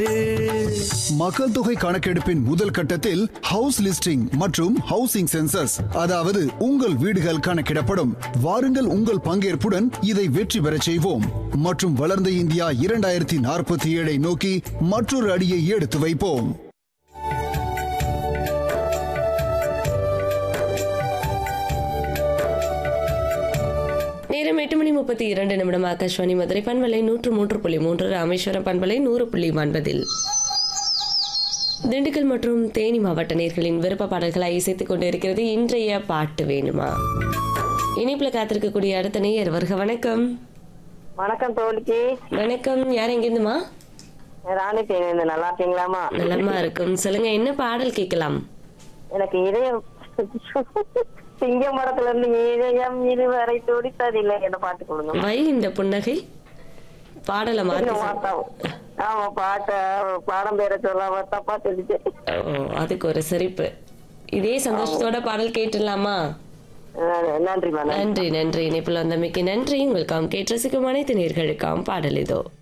மக்கள் தொகை கணக்கெடுப்பின் முதல் கட்டத்தில் ஹவுஸ் லிஸ்டிங் மற்றும் ஹவுசிங் சென்சஸ் அதாவது உங்கள் வீடுகள் கணக்கிடப்படும் வாருங்கள் உங்கள் பங்கேற்புடன் இதை வெற்றி பெறச் செய்வோம் மற்றும் வளர்ந்த இந்தியா இரண்டாயிரத்தி நாற்பத்தி ஏழை நோக்கி மற்றொரு அடியை எடுத்து வைப்போம் நேரம் எட்டு மணி முப்பத்தி இரண்டு நிமிடம் ஆகாஷ்வாணி மதுரை பண்பலை நூற்று மூன்று புள்ளி மூன்று ராமேஸ்வரம் பண்பலை நூறு புள்ளி ஒன்பதில் திண்டுக்கல் மற்றும் தேனி மாவட்ட நேர்களின் விருப்ப பாடல்களை இசைத்துக் கொண்டிருக்கிறது இன்றைய பாட்டு வேணுமா இனிப்புல காத்திருக்கக்கூடிய அடுத்த நேயர் வருக வணக்கம் வணக்கம் தோழிக்கு வணக்கம் யார் எங்கிருந்துமா ராணி பேருந்து நல்லா இருக்கீங்களாமா நலமா இருக்கும் சொல்லுங்க என்ன பாடல் கேட்கலாம் எனக்கு இதயம் சிங்கம் படத்துல இருந்து இதயம் இருவரை துடித்ததில்லை என்ன பாட்டு கொடுங்க வை இந்த புன்னகை பாடலை மாத்தி இன்னும் மாத்தம். ஆமா பாட்ட பாடம் பேர சொல்லாம தப்பா தெரிஞ்சு ஓ அதுக்கு ஒரு சிரிப்பு இதே சந்தோஷத்தோட பாடல் கேட்டுடலாமா நன்றிமா நன்றி நன்றி நன்றி இணைப்பில் வந்தமைக்கு நன்றி உங்களுக்காம் கேட்டு ரசிக்கும் அனைத்து நேர்களுக்காம் பாடல் இதோ